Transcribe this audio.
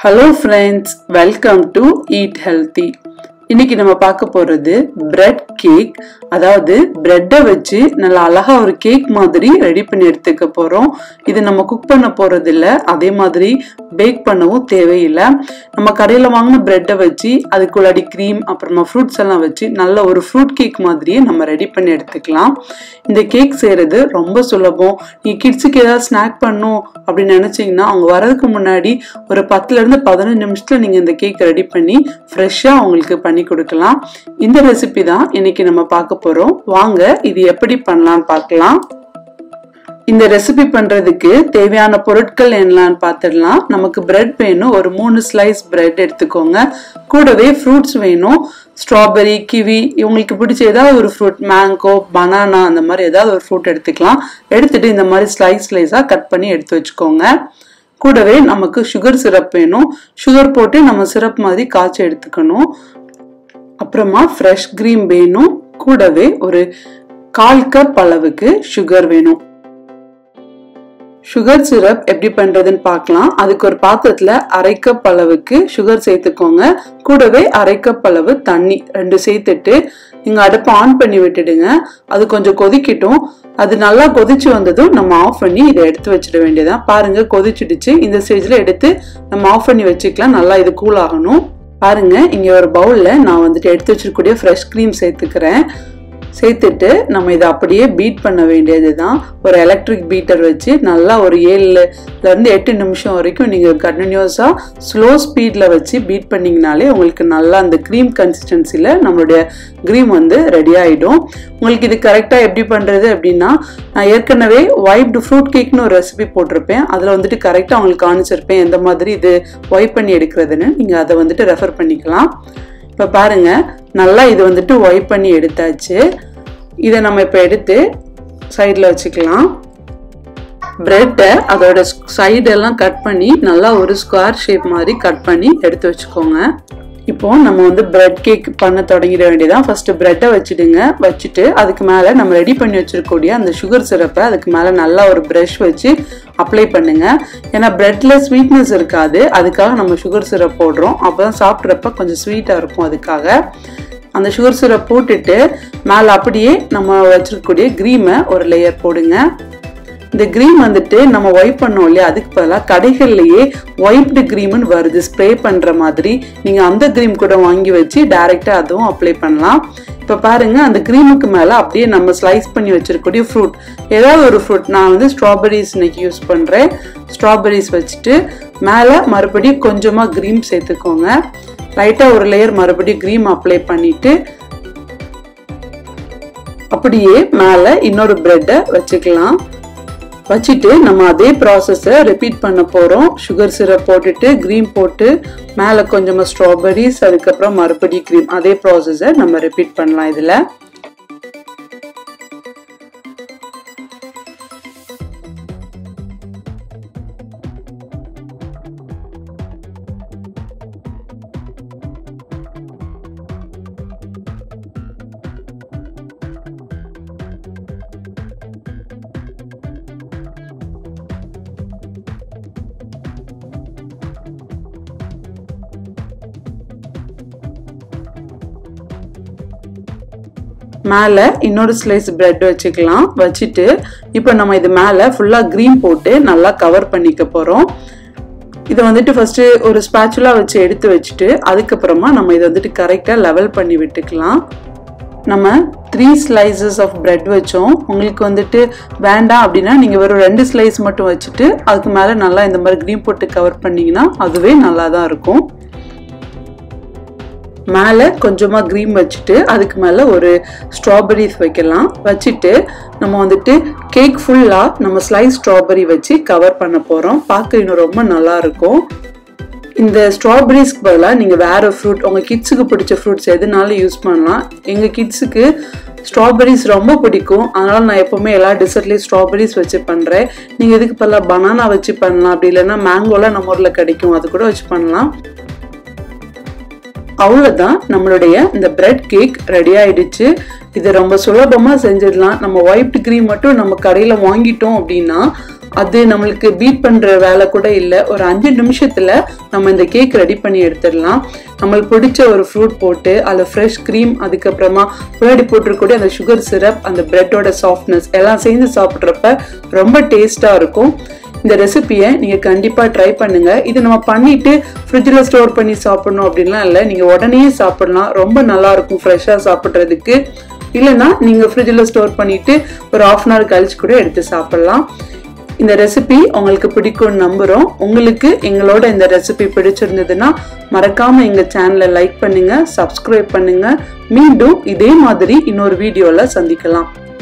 hello friends welcome to eat healthy இன்னைக்கு நம்ம பார்க்க போறது பிரெட் கேக் அதாவது பிரெட்டை வச்சு நல்லா அழகா ஒரு கேக் மாதிரி ரெடி பண்ணி எடுத்துக்க போறோம் இது நம்ம குக் பண்ண போறது இல்ல அதே மாதிரி பேக் பண்ணவும் தேவையில்லை நம்ம கடையில் வாங்கின பிரெட்டை வச்சு அதுக்குள்ளாடி க்ரீம் அப்புறமா ஃப்ரூட்ஸ் எல்லாம் வச்சு நல்ல ஒரு ஃப்ரூட் கேக் மாதிரியே நம்ம ரெடி பண்ணி எடுத்துக்கலாம் இந்த கேக் செய்யறது ரொம்ப சுலபம் நீ கிட்ஸுக்கு ஏதாவது ஸ்நாக் பண்ணும் அப்படின்னு நினைச்சீங்கன்னா அவங்க வரதுக்கு முன்னாடி ஒரு பத்துல இருந்து பதினஞ்சு நிமிஷத்துல நீங்க இந்த கேக் ரெடி பண்ணி ஃப்ரெஷ்ஷா அவங்களுக்கு பண்ணி கொடுக்கலாம் இந்த ரெசிபி தான் இன்னைக்கு நம்ம பார்க்க போறோம் வாங்க இது எப்படி பண்ணலாம்னு பார்க்கலாம் இந்த ரெசிபி பண்றதுக்கு தேவையான பொருட்கள் என்னலான்னு பார்த்துடலாம் நமக்கு பிரெட் வேணும் ஒரு மூணு ஸ்லைஸ் பிரெட் எடுத்துக்கோங்க கூடவே ஃப்ரூட்ஸ் வேணும் ஸ்ட்ராபெரி கிவி இவங்களுக்கு பிடிச்ச ஏதாவது ஒரு ஃப்ரூட் மேங்கோ பனானா அந்த மாதிரி ஏதாவது ஒரு ஃப்ரூட் எடுத்துக்கலாம் எடுத்துட்டு இந்த மாதிரி ஸ்லைஸ் ஸ்லைஸாக கட் பண்ணி எடுத்து வச்சுக்கோங்க கூடவே நமக்கு சுகர் சிரப் வேணும் சுகர் போட்டு நம்ம சிரப் மாதிரி காய்ச்சி எடுத்துக்கணும் அப்புறமா ஃப்ரெஷ் க்ரீம் வேணும் கூடவே ஒரு கால் கப் அளவுக்கு சுகர் வேணும் சுகர் சிரப் எப்படி பண்றதுன்னு பார்க்கலாம் அதுக்கு ஒரு பாத்திரத்துல அரை கப் அளவுக்கு சுகர் சேர்த்துக்கோங்க கூடவே அரை கப் அளவு தண்ணி ரெண்டு சேர்த்துட்டு நீங்க அடுப்பை ஆன் பண்ணி விட்டுடுங்க அது கொஞ்சம் கொதிக்கட்டும் அது நல்லா கொதிச்சு வந்ததும் நம்ம ஆஃப் பண்ணி இதை எடுத்து வச்சிட வேண்டியதான் பாருங்க கொதிச்சிடுச்சு இந்த ஸ்டேஜ்ல எடுத்து நம்ம ஆஃப் பண்ணி வச்சுக்கலாம் நல்லா இது கூல் ஆகணும் பாருங்க இங்க ஒரு பவுல்ல நான் வந்துட்டு எடுத்து வச்சிருக்கக்கூடிய ஃப்ரெஷ் க்ரீம் சேர்த்துக்கிறேன் சேர்த்துட்டு நம்ம இதை அப்படியே பீட் பண்ண வேண்டியது தான் ஒரு எலக்ட்ரிக் பீட்டர் வச்சு நல்லா ஒரு ஏழுலேருந்து எட்டு நிமிஷம் வரைக்கும் நீங்கள் கண்டினியூஸாக ஸ்லோ ஸ்பீடில் வச்சு பீட் பண்ணிங்கனாலே உங்களுக்கு நல்லா அந்த க்ரீம் கன்சிஸ்டன்சியில் நம்மளுடைய க்ரீம் வந்து ரெடி ஆகிடும் உங்களுக்கு இது கரெக்டாக எப்படி பண்ணுறது அப்படின்னா நான் ஏற்கனவே வைப்டு ஃப்ரூட் கேக்னு ஒரு ரெசிபி போட்டிருப்பேன் அதில் வந்துட்டு கரெக்டாக உங்களுக்கு காமிச்சிருப்பேன் எந்த மாதிரி இது வைப் பண்ணி எடுக்கிறதுன்னு நீங்கள் அதை வந்துட்டு ரெஃபர் பண்ணிக்கலாம் இப்போ பாருங்க நல்லா இது வந்துட்டு ஒய்ப் பண்ணி எடுத்தாச்சு இதை நம்ம இப்போ எடுத்து சைடில் வச்சுக்கலாம் பிரெட்டை அதோட சைடெல்லாம் கட் பண்ணி நல்லா ஒரு ஸ்கொயர் ஷேப் மாதிரி கட் பண்ணி எடுத்து வச்சுக்கோங்க இப்போ நம்ம வந்து பிரெட் கேக் பண்ண தொடங்கிட வேண்டியதான் ஃபர்ஸ்ட் பிரெட்டை வச்சுடுங்க வச்சுட்டு அதுக்கு மேலே நம்ம ரெடி பண்ணி வச்சிருக்கக்கூடிய அந்த சுகர் சிரப்பை அதுக்கு மேலே நல்லா ஒரு ப்ரஷ் வச்சு அப்ளை பண்ணுங்க ஏன்னா பிரெட்ல ஸ்வீட்னஸ் இருக்காது அதுக்காக நம்ம சுகர் சிரப் போடுறோம் அப்போ தான் சாப்பிட்றப்ப கொஞ்சம் ஸ்வீட்டாக இருக்கும் அதுக்காக அந்த சுகர் சிரப் போட்டுட்டு மேலே அப்படியே நம்ம வச்சிருக்கக்கூடிய க்ரீமை ஒரு லேயர் போடுங்க இந்த க்ரீம் வந்துட்டு நம்ம ஒய்ப் பண்ணோம் இல்லையா அதுக்கு பதிலாக கடைகள்லயே ஒய்ப்டு க்ரீம்னு வருது ஸ்ப்ரே பண்ற மாதிரி நீங்க அந்த க்ரீம் கூட வாங்கி வச்சு டைரக்டா அதுவும் அப்ளை பண்ணலாம் இப்போ பாருங்க அந்த க்ரீமுக்கு மேலே அப்படியே நம்ம ஸ்லைஸ் பண்ணி வச்சிருக்கக்கூடிய ஃப்ரூட் ஏதாவது ஒரு ஃப்ரூட் நான் வந்து ஸ்ட்ராபெரிஸ் இன்னைக்கு யூஸ் பண்ணுறேன் ஸ்ட்ராபெரிஸ் வச்சுட்டு மேலே மறுபடியும் கொஞ்சமாக க்ரீம் சேர்த்துக்கோங்க லைட்டாக ஒரு லேயர் மறுபடியும் க்ரீம் அப்ளை பண்ணிட்டு அப்படியே மேலே இன்னொரு ப்ரெட்டை வச்சுக்கலாம் வச்சுட்டு நம்ம அதே ப்ராசஸை ரிப்பீட் பண்ண போகிறோம் சுகர் சிரப் போட்டுட்டு க்ரீம் போட்டு மேலே கொஞ்சமாக ஸ்ட்ராபெரிஸ் அதுக்கப்புறம் மறுபடியும் க்ரீம் அதே ப்ராசஸை நம்ம ரிப்பீட் பண்ணலாம் இதில் மேலே இன்னொரு ஸ்லைஸ் பிரெட் வச்சுக்கலாம் வச்சுட்டு இப்போ நம்ம இது மேலே ஃபுல்லாக க்ரீம் போட்டு நல்லா கவர் பண்ணிக்க போகிறோம் இதை வந்துட்டு ஃபஸ்ட்டு ஒரு ஸ்பேச்சுலா வச்சு எடுத்து வச்சுட்டு அதுக்கப்புறமா நம்ம இதை வந்துட்டு கரெக்டாக லெவல் பண்ணி விட்டுக்கலாம் நம்ம த்ரீ ஸ்லைசஸ் ஆஃப் பிரெட் வச்சோம் உங்களுக்கு வந்துட்டு வேண்டாம் அப்படின்னா நீங்கள் வெறும் ரெண்டு ஸ்லைஸ் மட்டும் வச்சுட்டு அதுக்கு மேலே நல்லா இந்த மாதிரி க்ரீம் போட்டு கவர் பண்ணிங்கன்னா அதுவே நல்லா தான் இருக்கும் மேலே கொஞ்சமாக க்ரீம் வச்சுட்டு அதுக்கு மேலே ஒரு ஸ்ட்ராபெரிஸ் வைக்கலாம் வச்சுட்டு நம்ம வந்துட்டு கேக் ஃபுல்லாக நம்ம ஸ்லைஸ் ஸ்ட்ராபெரி வச்சு கவர் பண்ண போகிறோம் பார்க்க இன்னும் ரொம்ப நல்லா இருக்கும் இந்த ஸ்ட்ராபெரிஸ்க்கு பதிலாக நீங்கள் வேறு ஃப்ரூட் உங்கள் கிட்ஸுக்கு பிடிச்ச ஃப்ரூட்ஸ் எதுனாலும் யூஸ் பண்ணலாம் எங்கள் கிட்ஸுக்கு ஸ்ட்ராபெரிஸ் ரொம்ப பிடிக்கும் அதனால் நான் எப்போவுமே எல்லா டிசர்ட்லேயும் ஸ்ட்ராபெரிஸ் வச்சு பண்ணுறேன் நீங்கள் இதுக்கு பதிலாக பனானா வச்சு பண்ணலாம் அப்படி இல்லைன்னா மேங்கோலாம் நம்ம ஊரில் கிடைக்கும் அது கூட வச்சு பண்ணலாம் அவ்வளோதான் நம்மளுடைய இந்த பிரெட் கேக் ரெடி ஆயிடுச்சு இது ரொம்ப சுலபமாக செஞ்சிடலாம் நம்ம ஒயிட் க்ரீம் மட்டும் நம்ம கடையில் வாங்கிட்டோம் அப்படின்னா அது நம்மளுக்கு பீட் பண்ற வேலை கூட இல்லை ஒரு அஞ்சு நிமிஷத்துல நம்ம இந்த கேக் ரெடி பண்ணி எடுத்துடலாம் நம்மளுக்கு பிடிச்ச ஒரு ஃப்ரூட் போட்டு அதில் ஃப்ரெஷ் க்ரீம் அதுக்கப்புறமா முன்னாடி போட்டிருக்கக்கூடிய அந்த சுகர் சிரப் அந்த பிரெட்டோட சாஃப்ட்னஸ் எல்லாம் சேர்ந்து சாப்பிட்றப்ப ரொம்ப டேஸ்டாக இருக்கும் இந்த ரெசிபியை நீங்கள் கண்டிப்பாக ட்ரை பண்ணுங்க இது நம்ம பண்ணிட்டு ஃப்ரிட்ஜில் ஸ்டோர் பண்ணி சாப்பிடணும் அப்படின்லாம் இல்லை நீங்கள் உடனே சாப்பிடலாம் ரொம்ப நல்லா இருக்கும் ஃப்ரெஷ்ஷாக சாப்பிட்றதுக்கு இல்லைன்னா நீங்கள் ஃப்ரிட்ஜில் ஸ்டோர் பண்ணிட்டு ஒரு ஆஃப் அன் ஹவர் கழிச்சு கூட எடுத்து சாப்பிடலாம் இந்த ரெசிபி உங்களுக்கு பிடிக்கும்னு நம்புகிறோம் உங்களுக்கு எங்களோட இந்த ரெசிபி பிடிச்சிருந்ததுன்னா மறக்காம எங்க சேனலை லைக் பண்ணுங்க சப்ஸ்கிரைப் பண்ணுங்க மீண்டும் இதே மாதிரி இன்னொரு வீடியோல சந்திக்கலாம்